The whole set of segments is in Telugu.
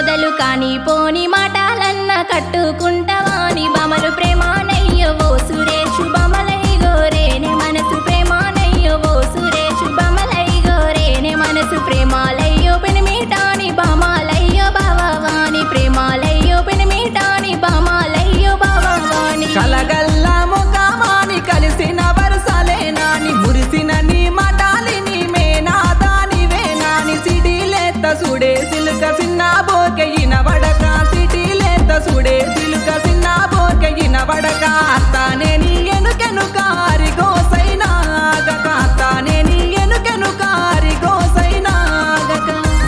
పెద్దలు కాని పోని మాటాలన్న కట్టుకుంటవాని బమలు ప్రేమానయ్యో ఓ సురేషు బమలై గోరేనే మనసు ప్రేమానయ్యో ఓ సురేషు బమలై గోరేనే మనసు ప్రేమాలయ్యో పెనిమిటాని బామాలయ్యో బావాని ప్రేమాలయ్యో పెనిమిటాని బామాలయ్యో బావాని కలగల్ల ముఖమాని కలిసిన వరుసలేనాని మురిసిన నీ మటాలిని మేనాదాని వేనాని సిటీలేత సుడే సిలుక సిన్న బోకెయిన వడక సిటీలేత సుడే సిలుక సిన్న బోకెయిన వడక అత్తానే నీ ఎనుకెనుక అరిగోసైనా ఆగక అత్తానే నీ ఎనుకెనుక అరిగోసైనా ఆగక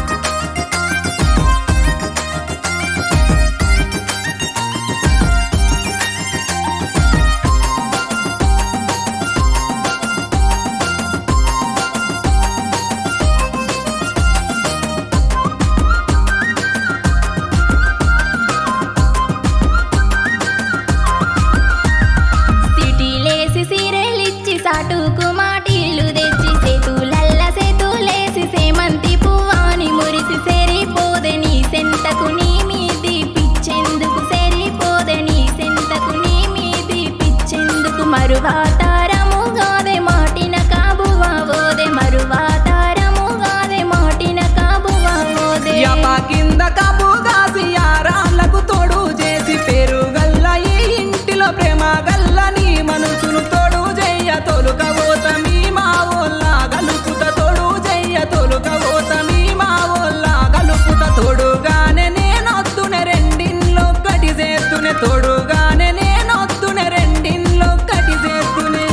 సిటీలేసి సీరెలిచ్చి సాటుకు మాటిల్లు తెచ్చి సేతులల్ల సేతులేసి సేమంతి పువ్వాని మురిసి సెరిపోదే నీ సెంతకు నీ మీది పిచ్చెందుకు సెరిపోదే నీ సెంతకు నీ మీది పిచ్చెందుకు మరువాతారముగాదే మాటిన కాబువా ఓదే మరువాతారముగాదే మాటిన కాబువా ఓదే యప కింద కబుగాసి యారాళ్ళకు తోడు చేసి పేరు గల్ల ఈ ఇంటిలో ప్రేమ గల్ల నీ మనసును తోడు చెయ్య తొలుక ఓత మీ మా ఓల్ల గలుపుత తోడు చెయ్య తొలుక ఓత మీ మా ఓల్ల గలుపుత తోడుగానే నేనొత్తునే రెండిన్లో కటి చేస్తునే తోడుగానే నేనొత్తునే రెండిన్లో కటి చేస్తునే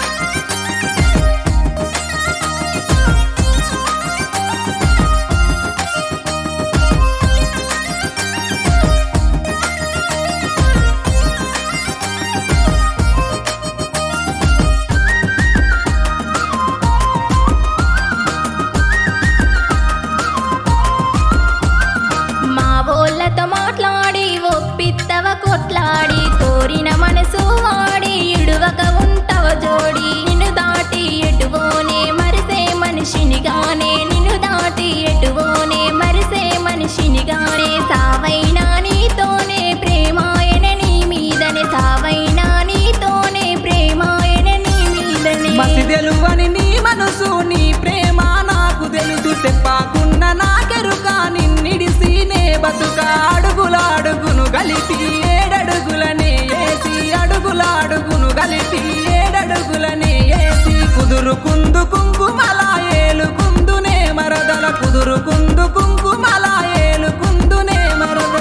మా వోళ్ళతో మాట్లాడి ఒప్పిత్తవ కొట్లాడి కోరిన మనసు వాడి ఇడువక ఉంటవ జోడి నిన్ను దాటి ఎటువోనే మరిసే మనిషినిగానే నిన్ను దాటి ఎటువోనే మరిసే మనిషినిగానే సావైనా నీతోనే ప్రేమాయన నీ మీదనే సావైనా నీతోనే ప్రేమాయన నీ మీదనే మసి తెలువని నీ మనసు నీ ప్రేమ నాకు తెలుసు చెప్పాకున్న నాకెరుక నిన్నిడిసి నే బతుక అడుగుల అడుగును గలిపి ఏడడుగులనే ఏసి అడుగుల అడుగును గలిపి ఏడడుగులనే ఏసి కుదురు కుందు కుంకుమల ఏలు కుందునే మరదల కుదురు కుందు కుంకుమల ఏలు కుందునే మరదల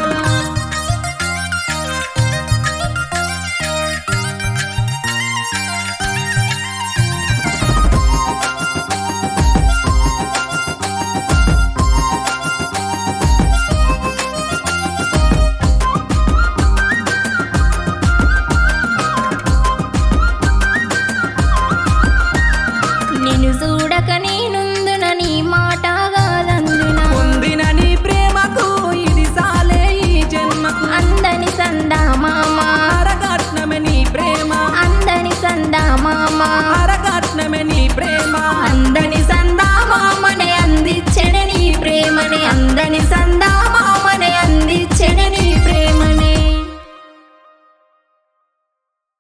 నిన్ను చూడక నేనుందున నీ మాట కాదందున పొందిన నీ ప్రేమకు ఇది సాలే ఈ జన్మకు అందని సందా మామ అరగట్నమే నీ ప్రేమ అందని సందా మామ అరగట్నమే నీ ప్రేమ